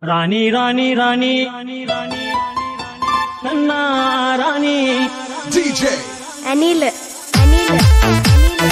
ರಾಣಿ ರಾಣಿ ರಾಣಿ ನನ್ನ ರಾಣಿ DJ ಅನಿಲ್ ಅನಿಲ್ ಅನಿಲ್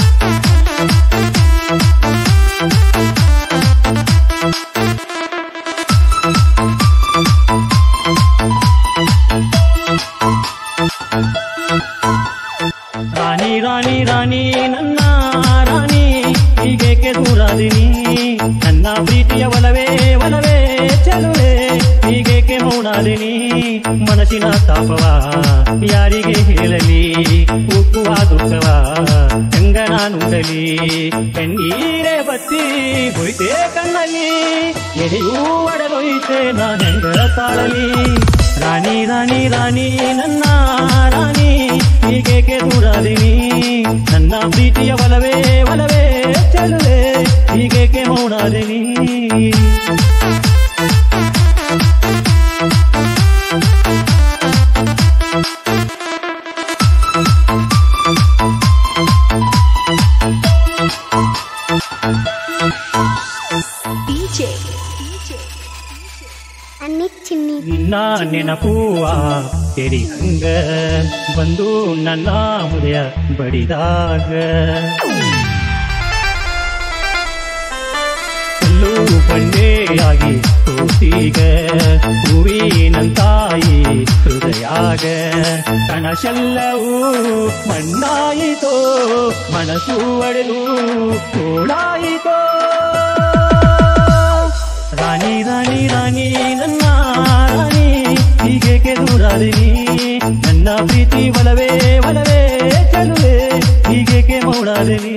ರಾಣಿ ರಾಣಿ ರಾಣಿ ನನ್ನ ರಾಣಿ ಹೀಗೇಕೆ ದೂರಾದಿನಿ ನನ್ನ ಪ್ರೀತಿಯ ಒಲವೇ ಒಲವೇ ಚೆಲುವೆ ಹೀಗೇಕೆ ಮೌನಾದಿನಿ ಮನಸ್ಸಿನ ತಾಪವ ಯಾರಿಗೆ ಹೇಳಲಿ ಉಕ್ಕುವ ದುಃಖವ ಹೆಂಗ ನಾನುಂಡಲಿ ಕಣ್ಣೀರೇ ಬತ್ತಿ ಹೋಯ್ತೆ ಕಣ್ಣಲ್ಲಿ ಎದೆಯೂ ಒಡೆದೊಯ್ತೆ ನಾ ಹೆಂಗ ತಾಳಲಿ ರಾಣಿ ರಾಣಿ ರಾಣಿ ನನ್ನ ರಾಣಿ ಹೀಗೇಕೆ ದೂರಾದಿನಿ ನನ್ನ ಪ್ರೀತಿಯ ಒಲವೇ ಒಲವೇ ಚೆಲುವೆ ಹೀಗೇಕೆ ಮೌನಾದಿನಿ ಡಿಜೆ ಅನಿಕ್ ಚಿನ್ನಿ ನಿನ್ನ ನೆನಪುವ ತೆರಿ ಹಂಗ ಬಂದು ನನ್ನ ಹೃದಯ ಬಡಿದಾಗ ಕಲ್ಲು ಬಂಡೆಯಾಗಿ ಕೂತೀಗ ಹೂವಿನಂತಾಯಿ ಹೃದಯಾಗ ಕನಸೆಲ್ಲವೂ ಮಣ್ಣಾಯಿತೋ ಮನಸ್ಸು ಒಡೆದು ಕೂಡಾಯಿತೋ ರಾಣಿ ರಾಣಿ ರಾಣಿ ನನ್ನ ರಾಣಿ ಹೀಗೇಕೆ ದೂರಾದಿನಿ ನನ್ನ ಪ್ರೀತಿ ಒಲವೇ ಒಲವೇ ಚೆಲುವೆ ಹೀಗೇಕೆ ಮೌಡಾದಿನಿ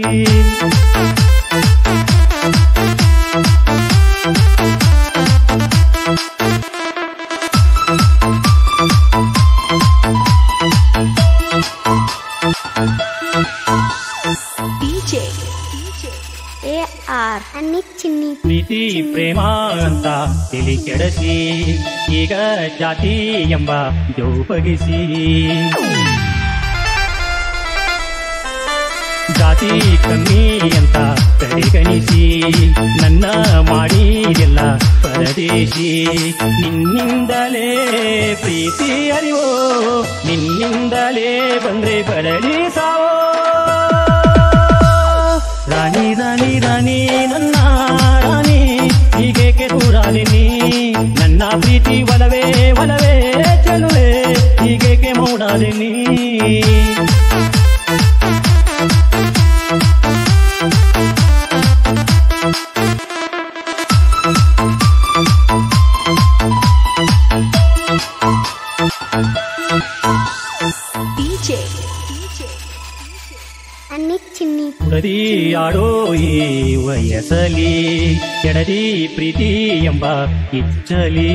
ಡಿಜೆ ಎ ಆರ್ ಅನಿಕ್ ಚಿನ್ನಿ ಪ್ರೀತಿ ಪ್ರೇಮ ಅಂತ ತಿಳಿ ಕೆಡಸಿ ಈಗ ಜಾತಿ ಎಂಬ ಜೋಪಗಿಸಿ ಜಾತಿ ಕಮ್ಮಿ ಅಂತ ಪರಿಗಣಿಸಿ ನನ್ನ ಮಾಡಿದೆಲ್ಲ ಪರದೇಶಿ ನಿನ್ನಿಂದಲೇ ಪ್ರೀತಿ ಅರಿವೋ ನಿನ್ನಿಂದಲೇ ಬಂದ್ರೆ ಬರಲಿ ಸಾವೋ ರಾಣಿ ರಾಣಿ ರಾಣಿ ನನ್ನ ರಾಣಿ ಹೀಗೇಕೆ ದೂರಾದಿನಿ ನನ್ನ ಪ್ರೀತಿ ಒಲವೇ ಒಲವೇ ಚೆಲುವೆ ಹೀಗೇಕೆ ಮೌಡಾದಿನಿ ಡಿಜೆ ಅನಿಕ್ ಚಿನ್ನಿ ಕುಡದಿ ಆಡೋ ಈ ವಯಸ್ಸಲಿ ಕೆಡದಿ ಪ್ರೀತಿ ಎಂಬ ಇಚ್ಚಲಿ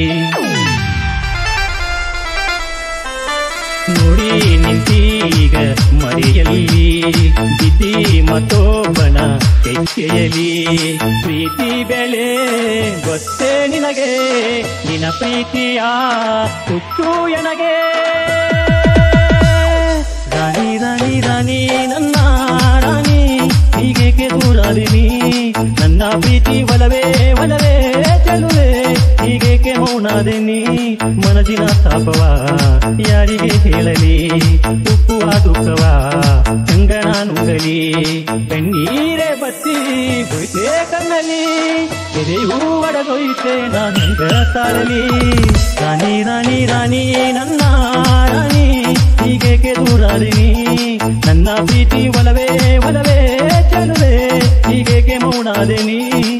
ನೋಡಿ ನಿಂತೀಗ ಮರೆಯಲ್ಲಿ ಬಿದ್ದಿ ಮತ್ತೊಬ್ಬನ ಹೆಜ್ಜೆಯಲಿ ಪ್ರೀತಿ ಬೆಲೆ ಗೊತ್ತೇ ನಿನಗೆ ನಿನ ಪ್ರೀತಿಯ ಹುಚ್ಚು ಎನಗೆ ರಾಣಿ ರಾಣಿ ರಾಣಿ ನನ್ನ ರಾಣಿ ಹೀಗೇಕೆ ದೂರಾದಿನಿ ನನ್ನ ಪ್ರೀತಿ ಒಲವೇ ಒಲವೇ ಚೆಲುವೆ ಹೀಗೇಕೆ ಮೌನಾದಿನಿ ಮನಸ್ಸಿನ ತಾಪವ ಯಾರಿಗೆ ಹೇಳಲಿ ಉಕ್ಕುವ ದುಃಖವ ಹೆಂಗ ನಾನುಂಗಲಿ ಕಣ್ಣೀರೇ ಬತ್ತಿ ಹೋಯ್ತೆ ಕಣ್ಣಲ್ಲಿ ಎದೆಯೂ ಒಡಗೊಯ್ತೆ ನಾನು ಹೆಂಗ ತಾಳಲಿ ರಾಣಿ ರಾಣಿ ರಾಣಿ ನನ್ನ ರಾಣಿ ಹೀಗೇಕೆ ದೂರಾದಿನಿ ನನ್ನ ಪ್ರೀತಿ ಒಲವೇ ಒಲವೇ ಚೆಲುವೆ ಹೀಗೇಕೆ ಮೌನಾದಿನಿ